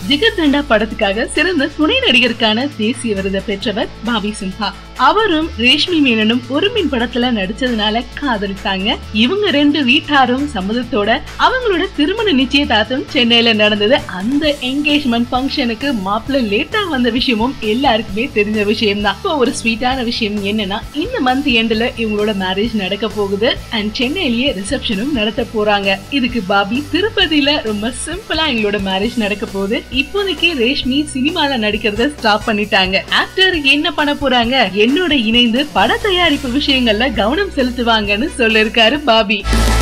ஜிகர்தண்டா படத்துக்காக சிறந்த துணை நடிகருக்கான தேசிய விருதை பெற்றவர் பாபி சிம்ஹா அவரும் ரேஷ்மி மேனனும் ஒரு மீன் படத்துல நடிச்சதுனால காதலித்தாங்க இவங்க ரெண்டு வீட்டாரும் சம்மதத்தோட அவங்களோட திருமண நிச்சயதார்த்தம் சென்னையில நடந்தது அந்த என்கேஜ்மெண்ட் ஃபங்க்ஷனுக்கு மாப்பிள்ள லேட்டா வந்த விஷயமும் எல்லாருக்குமே தெரிஞ்ச விஷயம் தான் இப்போ ஒரு ஸ்வீட்டான விஷயம் என்னன்னா இந்த மந்த் எண்ட்ல இவங்களோட மேரேஜ் நடக்க போகுது அண்ட் சென்னையிலேயே ரிசப்ஷனும் நடத்த போறாங்க இதுக்கு பாபி திருப்பதியில ரொம்ப சிம்பிளா எங்களோட மேரேஜ் நடக்க போகுது இப்போதைக்கு ரேஷ்மி சினிமால நடிக்கிறத ஸ்டாப் பண்ணிட்டாங்க ஆக்டர் என்ன பண்ண போறாங்க என்னோட இணைந்து பட தயாரிப்பு விஷயங்கள்ல கவனம் செலுத்துவாங்கன்னு சொல்லிருக்காரு பாபி